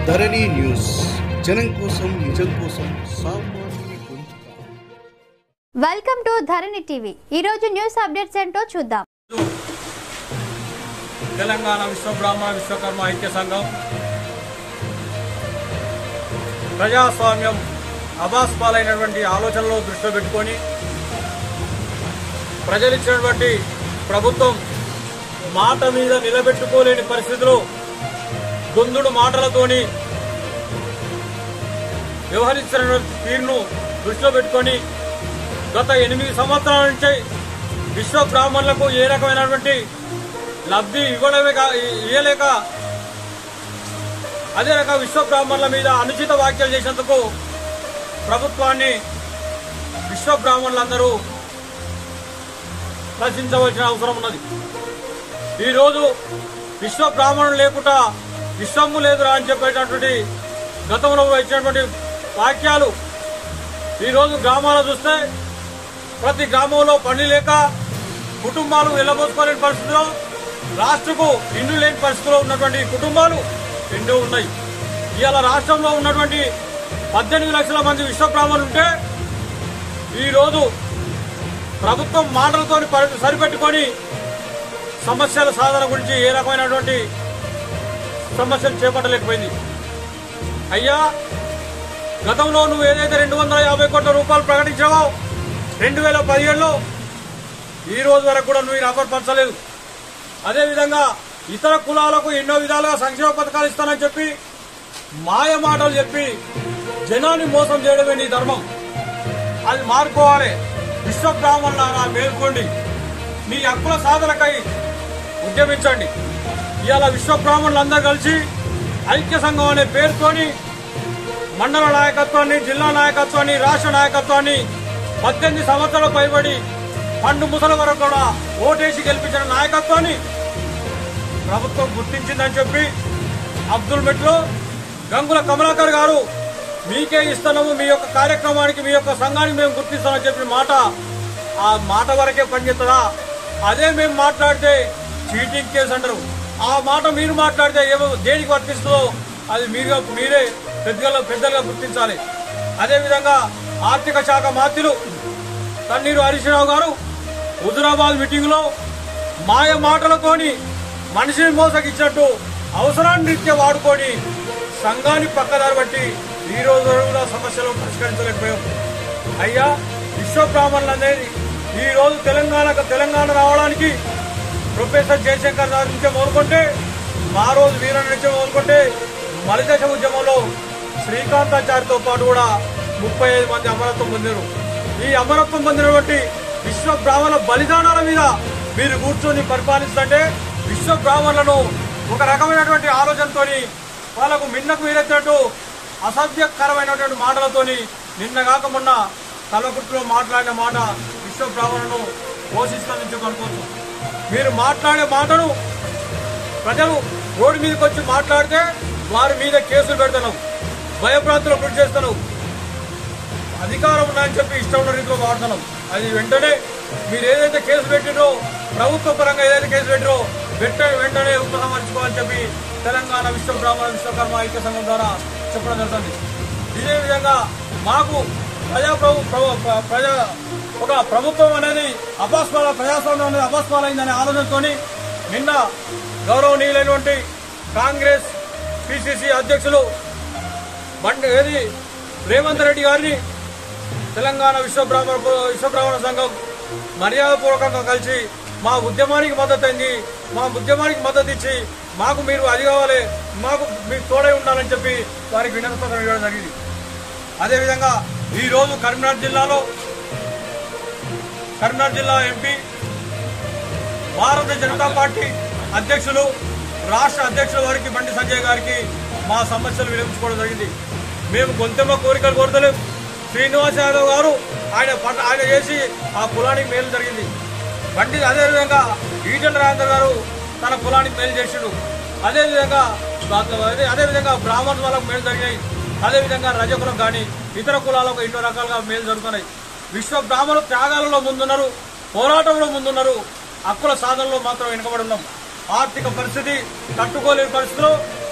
ధరణి news జనం కోసం నిజం కోసం సామాన్యుని గొంతుక వెల్కమ్ టు ధరణి టీవీ ఈరోజు న్యూస్ అప్డేట్స్ ఏంటో చూద్దాం తెలంగాణ విశ్వ బ్రాహ్మణ విశ్వకర్మ ఐక్య సంఘం ప్రజాస్వామ్యం అభాస్పాలైనటువంటి ఆలోచనలు దృష్టిలో పెట్టుకొని ప్రజలిచ్చినటువంటి ప్రభుత్వం మాట మీద నిలబెట్టుకోలేని పరిస్థితిలో గొందుడు మాటలతోని వ్యవహరించిన తీరును దృష్టిలో పెట్టుకొని గత ఎనిమిది సంవత్సరాల నుంచి విశ్వ బ్రాహ్మణులకు ఏ రకమైనటువంటి లబ్ధి ఇవ్వడమే కా ఇవ్వలేక అదే రక విశ్వ బ్రాహ్మణుల మీద అనుచిత వ్యాఖ్యలు చేసేందుకు ప్రభుత్వాన్ని విశ్వ బ్రాహ్మణులందరూ రచించవలసిన అవసరం ఉన్నది ఈరోజు విశ్వ బ్రాహ్మణులు లేకుండా విశ్వము లేదురా అని చెప్పేటటువంటి గతంలో ఇచ్చినటువంటి వాక్యాలు ఈరోజు గ్రామాలు చూస్తే ప్రతి గ్రామంలో పని లేక కుటుంబాలు వెళ్ళబోసుకోలేని పరిస్థితిలో రాష్ట్రకు ఇండ్లు లేని పరిస్థితిలో ఉన్నటువంటి కుటుంబాలు ఎన్నో ఉన్నాయి ఇవాళ రాష్ట్రంలో ఉన్నటువంటి పద్దెనిమిది లక్షల మంది విశ్వ బ్రాహ్మణులు ఉంటే ఈరోజు ప్రభుత్వం మాటలతో సరిపెట్టుకొని సమస్యల సాధన గురించి ఏ రకమైనటువంటి సమస్యలు చేపట్టలేకపోయింది అయ్యా గతంలో నువ్వు ఏదైతే రెండు వందల యాభై కోట్ల రూపాయలు ప్రకటించావో రెండు వేల పదిహేడులో ఈ రోజు వరకు కూడా నువ్వు అమలుపరచలేదు అదేవిధంగా ఇతర కులాలకు ఎన్నో విధాలుగా సంక్షేమ పథకాలు ఇస్తానని చెప్పి మాయ మాటలు చెప్పి జనాన్ని మోసం చేయడమే నీ ధర్మం అది మారుకోవాలి విశ్వ బ్రాహ్మణులారా మేల్కోండి మీ హక్కుల సాధనకై ఉద్యమించండి ఇవాళ విశ్వ బ్రాహ్మణులందరూ కలిసి ఐక్య సంఘం అనే పేరుతోని మండల నాయకత్వాన్ని జిల్లా నాయకత్వాన్ని రాష్ట్ర నాయకత్వాన్ని పద్దెనిమిది సంవత్సరాల పైబడి పండు ముసల వరకు కూడా ఓటేసి గెలిపించిన నాయకత్వాన్ని ప్రభుత్వం గుర్తించిందని చెప్పి అబ్దుల్ మెట్లో గంగుల కమలాకర్ గారు మీకే ఇస్తున్నాము మీ యొక్క కార్యక్రమానికి మీ యొక్క సంఘానికి మేము గుర్తిస్తామని చెప్పిన మాట ఆ మాట వరకే పనిచేస్తుందా అదే మేము మాట్లాడితే చీటింగ్ కేసు అంటారు ఆ మాట మీరు మాట్లాడితే ఏమో దేనికి వర్తిస్తుందో అది మీరుగా మీరే పెద్దగా పెద్దలుగా గుర్తించాలి అదేవిధంగా ఆర్థిక శాఖ మాత్రులు తన్నీరు హరీశ్రావు గారు హుజురాబాద్ మీటింగ్ లో మాయ మాటలతోని మనిషిని మోసగిచ్చినట్టు అవసరాన్ని రీత్యా వాడుకొని సంఘాన్ని పక్కదారి బట్టి ఈ రోజు కూడా సమస్యలు పరిష్కరించలేకపోయాం అయ్యా విశ్వ బ్రాహ్మణులు అనేది ఈ రోజు తెలంగాణ తెలంగాణ రావడానికి ప్రొఫెసర్ జయశంకర్ గారి నుంచి మొదలుకుంటే మా రోజు వీరన్న నుంచి మొదలుకుంటే మలిదశ ఉద్యమంలో శ్రీకాంతాచారితో పాటు కూడా ముప్పై ఐదు మంది అమరత్వం పొందారు ఈ అమరత్వం పొందినటువంటి విశ్వ బ్రాహ్మణ బలిదానాల మీద మీరు కూర్చొని పరిపాలిస్తుంటే విశ్వ బ్రాహ్మణులను ఒక రకమైనటువంటి ఆలోచనతోని వాళ్ళకు మిన్నకు వీరెత్తినట్టు అసభ్యకరమైనటువంటి మాటలతోని నిన్న కాక మొన్న కలకుట్టులో మాట్లాడిన మాట విశ్వ బ్రాహ్మణులను పోషిస్తుందని చెప్పి అనుకోవచ్చు మీరు మాట్లాడే మాటను ప్రజలు రోడ్డు మీదకి వచ్చి మాట్లాడితే వారి మీద కేసులు పెడుతున్నావు భయప్రాంతులకు గురి చేస్తున్నావు అధికారం ఉన్నాయని చెప్పి ఇష్టం ఉన్న రీతిలో వాడుతున్నాం అది వెంటనే మీరు ఏదైతే కేసు పెట్టినో ప్రభుత్వ పరంగా ఏదైతే కేసు పెట్టినో వెంట వెంటనే ఉపసంహరించుకోవాలని చెప్పి తెలంగాణ విశ్వ బ్రాహ్మణ విశ్వకర్మ ఐక్య సంఘం ద్వారా చెప్పడం జరుగుతుంది ఇదే విధంగా మాకు ప్రజా ప్రభు ప్రభు- ప్ర- ప్రజా ఒక ప్రభుత్వం అనేది అపాస్పాల ప్రజాస్వామ్యం అనేది అపాస్పాలైందనే ఆలోచనతోని నిన్న గౌరవనీయులైనటువంటి కాంగ్రెస్ పిసిసి అధ్యక్షులు బండి ఏది రేవంత్ రెడ్డి గారిని తెలంగాణ విశ్వ బ్రాహ్మణ విశ్వ బ్రాహ్మణ సంఘం మర్యాదపూర్వకంగా కలిసి మా ఉద్యమానికి మద్దతు అయింది మా ఉద్యమానికి మద్దతు ఇచ్చి మాకు మీరు అది కావాలి మాకు మీరు తోడై ఉండాలని చెప్పి వారికి వినతి పత్రం ఇవ్వడం జరిగింది అదేవిధంగా ఈ రోజు కరీంనగర్ జిల్లాలో కరీంనగర్ జిల్లా ఎంపీ భారతీయ జనతా పార్టీ అధ్యక్షులు రాష్ట్ర అధ్యక్షుల వారికి బండి సంజయ్ గారికి మా సమస్యలు వినిపించుకోవడం జరిగింది మేము గొంతెమ్మ కోరికలు కోరతలేము శ్రీనివాస్ యాదవ్ గారు ఆయన పట్ల ఆయన చేసి ఆ కులానికి మేలు జరిగింది బండి అదేవిధంగా ఈటెల రాజేందర్ గారు తన కులానికి మేలు చేసిండు అదేవిధంగా అదే- అదేవిధంగా బ్రాహ్మణ్ వాళ్ళకు మేలు జరిగాయి అదేవిధంగా రజకులకు కానీ ఇతర కులాలకు ఎన్నో రకాలుగా మేలు జరుగుతున్నాయి విశ్వ బ్రాహ్మణులు త్యాగాలలో ముందున్నారు పోరాటంలో ముందున్నారు హక్కుల సాధనలో మాత్రం వెనుకబడి ఉన్నాం ఆర్థిక పరిస్థితి తట్టుకోలేని పరిస్థితిలో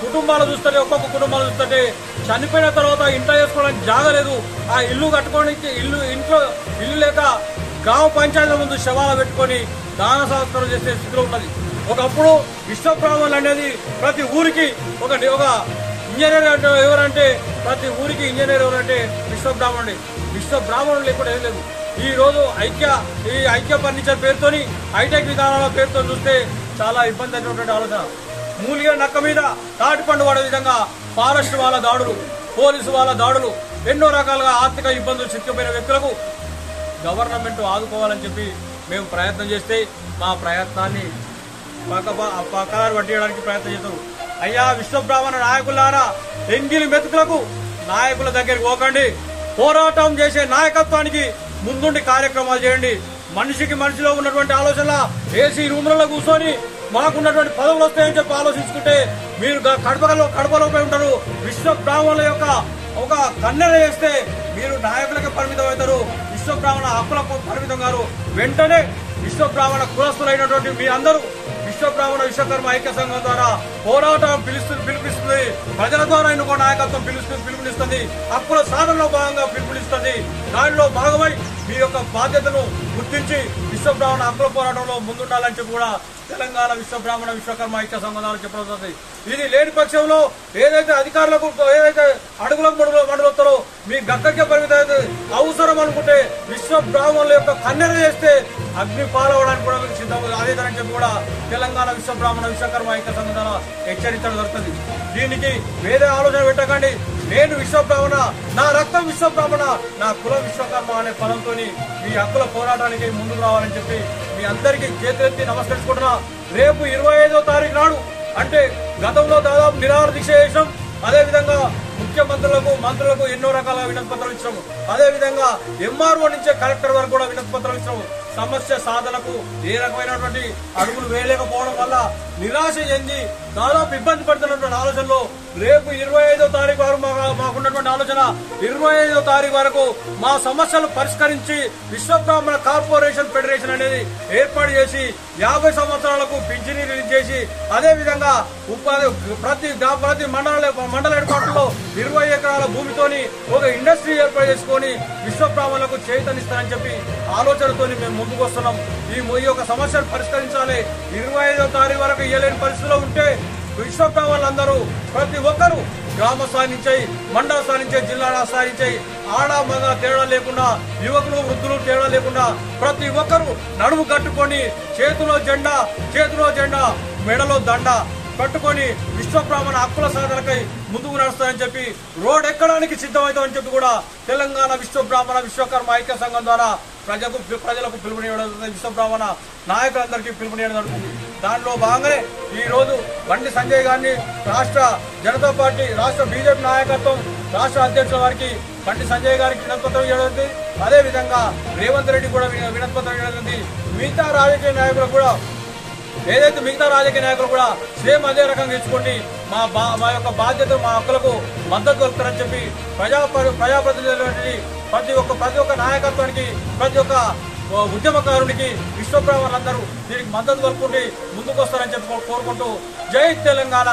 కుటుంబాలు చూస్తుంటే ఒక్కొక్క కుటుంబాలు చూస్తుంటే చనిపోయిన తర్వాత ఇంట్లో చేసుకోవడానికి జాగలేదు ఆ ఇల్లు కట్టుకోవడానికి ఇల్లు ఇంట్లో ఇల్లు లేక గ్రామ పంచాయతీల ముందు శవాలు పెట్టుకొని దాన సంస్కారం చేసే స్థితిలో ఉన్నది ఒకప్పుడు విశ్వబ్రాహ్మణులు అనేది ప్రతి ఊరికి ఒక ఒక ఇంజనీర్ అంటే ఎవరంటే ప్రతి ఊరికి ఇంజనీర్ ఎవరంటే విశ్వబ్రాహ్మణుడే విశ్వబ్రాహ్మణులు లేకుండా ఏం లేదు ఈ రోజు ఐక్య ఈ ఐక్య ఫర్నిచర్ పేరుతోని హైటెక్ విధానాల పేరుతో చూస్తే చాలా ఇబ్బంది అయినటువంటి ఆలోచన మూలిగా నక్క మీద తాటి పండు పడే విధంగా ఫారెస్ట్ వాళ్ళ దాడులు పోలీసు వాళ్ళ దాడులు ఎన్నో రకాలుగా ఆర్థిక ఇబ్బందులు చిక్కిపోయిన వ్యక్తులకు గవర్నమెంట్ ఆదుకోవాలని చెప్పి మేము ప్రయత్నం చేస్తే మా ప్రయత్నాన్ని పక్క పక్కదారి పట్టియడానికి ప్రయత్నం చేస్తారు అయ్యా విశ్వబ్రాహ్మణ నాయకులారా ఎంగిలి మెతుకులకు నాయకుల దగ్గరికి పోకండి పోరాటం చేసే నాయకత్వానికి ముందుండి కార్యక్రమాలు చేయండి మనిషికి మనిషిలో ఉన్నటువంటి ఆలోచన ఏసీ రూములలో కూర్చొని మాకున్నటువంటి పదవులు వస్తాయని చెప్పి ఆలోచించుకుంటే మీరు గ- కడపలో కడపలో పోయి ఉంటారు విశ్వ బ్రాహ్మణుల యొక్క ఒక కన్నెర చేస్తే మీరు నాయకులకే పరిమితం అవుతారు విశ్వ బ్రాహ్మణ హక్కులకు పరిమితం గారు వెంటనే విశ్వ బ్రాహ్మణ కులస్తులైనటువంటి మీ అందరూ విశ్వ బ్రాహ్మణ విశ్వకర్మ ఐక్య సంఘం ద్వారా పోరాటం పిలుస్తు పిలిపిస్తుంది ప్రజల ద్వారా ఎన్నుకో నాయకత్వం పిలుస్తూ పిలుపునిస్తుంది హక్కుల సాధనలో భాగంగా పిలుపునిస్తుంది దానిలో భాగమై మీ యొక్క బాధ్యతను గుర్తించి విశ్వ బ్రాహ్మణ హక్కుల పోరాటంలో ముందుండాలని చెప్పి కూడా తెలంగాణ విశ్వ బ్రాహ్మణ విశ్వకర్మ ఐక్య సంఘం ద్వారా చెప్పడం జరుగుతుంది ఇది లేని పక్షంలో ఏదైతే అధికారులకు ఏదైతే అడుగులకు మడుగులో మండలొస్తారో మీ గక్కకే పరిమితం అయితే అవసరం అనుకుంటే విశ్వ బ్రాహ్మణుల యొక్క కన్నెర చేస్తే అగ్ని పాలవడానికి కూడా మీకు సిద్ధం అదేదని చెప్పి కూడా తెలంగాణ విశ్వ బ్రాహ్మణ విశ్వకర్మ ఐక్య సంఘం ద్వారా హెచ్చరించడం జరుగుతుంది దీనికి వేరే ఆలోచన పెట్టకండి నేను విశ్వ బ్రాహ్మణ నా రక్తం విశ్వ బ్రాహ్మణ నా కుల విశ్వకర్మ అనే పదంతో మీ హక్కుల పోరాటానికి ముందుకు రావాలని చెప్పి మీ అందరికీ చేతులెత్తి నమస్కరించుకుంటున్నా రేపు ఇరవై ఐదో తారీఖు నాడు అంటే గతంలో దాదాపు నిరాహార దీక్ష చేసాం అదే విధంగా ముఖ్యమంత్రులకు మంత్రులకు ఎన్నో రకాల వినతి పత్రాలు ఇచ్చాము అదే విధంగా ఎంఆర్ఓ నుంచే కలెక్టర్ వరకు కూడా వినతి పత్రాలు ఇచ్చాము సమస్య సాధనకు ఏ రకమైనటువంటి అడుగులు వేయలేకపోవడం వల్ల నిరాశ చెంది దాదాపు ఇబ్బంది పడుతున్నటువంటి ఆలోచనలో రేపు ఇరవై ఐదో తారీఖు వరకు మాకు- మాకున్నటువంటి ఆలోచన ఇరవై ఐదో తారీఖు వరకు మా సమస్యలు పరిష్కరించి విశ్వబ్రాహ్మణ కార్పొరేషన్ ఫెడరేషన్ అనేది ఏర్పాటు చేసి యాభై సంవత్సరాలకు పింఛనీ రిలీజ్ చేసి అదే విధంగా ఉపాధి ప్రతి గ్రా- ప్రతి మండల మండల ఏర్పాటులో ఇరవై ఎకరాల భూమితోని ఒక ఇండస్ట్రీ ఏర్పాటు చేసుకొని విశ్వబ్రాహ్మణులకు చైతన్యస్తానని చెప్పి ఆలోచనతో మేము ముందుకు వస్తున్నాం ఈ ఈ యొక్క సమస్యను పరిష్కరించాలి ఇరవై ఐదో తారీఖు వరకు ఇయ్యలేని పరిస్థితిలో ఉంటే విశ్వబ్రాహ్మణులందరూ ప్రతి ఒక్కరూ గ్రామ స్థాయి నుంచి మండల స్థాయి నుంచి జిల్లా స్థాయి నుంచి ఆడ మగ తేడా లేకుండా యువకులు వృద్ధులు తేడా లేకుండా ప్రతి ఒక్కరూ నడుము కట్టుకొని చేతిలో జెండా చేతిలో జెండా మెడలో దండ కట్టుకొని విశ్వబ్రాహ్మణ హక్కుల సాధనకై ముందుకు నడుస్తాయని చెప్పి రోడ్ ఎక్కడానికి సిద్ధమవుతామని చెప్పి కూడా తెలంగాణ విశ్వబ్రాహ్మణ విశ్వకర్మ ఐక్య సంఘం ద్వారా ప్రజలకు ప్రజలకు పిలుపునివ్వడం జరుగుతుంది విశ్వబ్రాహ్మణ నాయకులందరికీ పిలుపునివ్వడం జరుగుతుంది దానిలో భాగంగానే ఈ రోజు బండి సంజయ్ గారిని రాష్ట్ర జనతా పార్టీ రాష్ట్ర బీజేపీ నాయకత్వం రాష్ట్ర అధ్యక్షుల వారికి బండి సంజయ్ గారికి వినతిపత్రం ఇవ్వడం జరిగింది అదే విధంగా రేవంత్ రెడ్డి కూడా విన- వినతిపత్రం ఇవ్వడం జరిగింది మిగతా రాజకీయ నాయకులు కూడా ఏదైతే మిగతా రాజకీయ నాయకులు కూడా సేమ్ అదే రకంగా ఇచ్చుకోండి మా బా మా యొక్క బాధ్యత మా హక్కులకు మద్దతు దొరుకుతారని చెప్పి ప్రజా ప్రజాప్రతినిధులైనటువంటి ప్రతి ఒక్క ప్రతి ఒక్క నాయకత్వానికి ప్రతి ఒక్క ఓ ఉద్యమకారునికి విశ్వబ్రాహ్మణులందరూ దీనికి మద్దతు కలుపుకుంటే ముందుకు వస్తారని చెప్పి కో- కోరుకుంటూ జై తెలంగాణ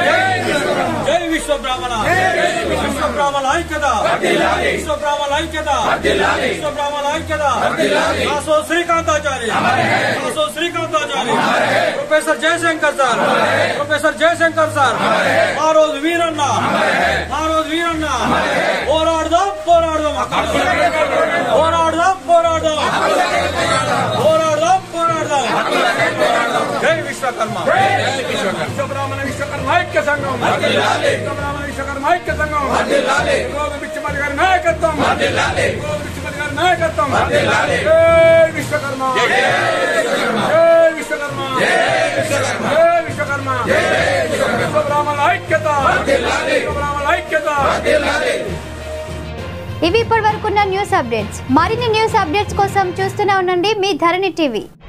జై విశ్వబ్రాహ్మణ విశ్వబ్రాహ్మణ ఐక్యత విశ్వబ్రాహ్మణ ఐక్యత విశ్వబ్రాహ్మణ ఐక్యత దాసో శ్రీకాంతాచారి దాసో Srikanthachari professor Jayashankar sir professor Jayashankar sir మా రోజు వీరన్న మా రోజు వీరన్న పోరాడదాం పోరాడదాం పోరాడదాం పోరాడదాం పోరాడదాం పోరాడదాం జై విశ్వకర్మ విశ్వబ్రాహ్మణ విశ్వకర్మ ఐక్య సంఘం విశ్వబ్రాహ్మణ విశ్వకర్మ ఐక్య సంఘం రోజు బిచ్చిమతి గారి నాయకత్వం రోజు బిచ్చిమతి గారి నాయకత్వం జై విశ్వకర్మ జై విశ్వకర్మ జై విశ్వకర్మ విశ్వబ్రాహ్మణ ఐక్యత విశ్వబ్రాహ్మణ ఐక్యత ఇవి ఇప్పటి వరకున్న న్యూస్ అప్డేట్స్ మరిన్ని న్యూస్ అప్డేట్స్ కోసం చూస్తూనే ఉండండి మీ ధరణి టీవీ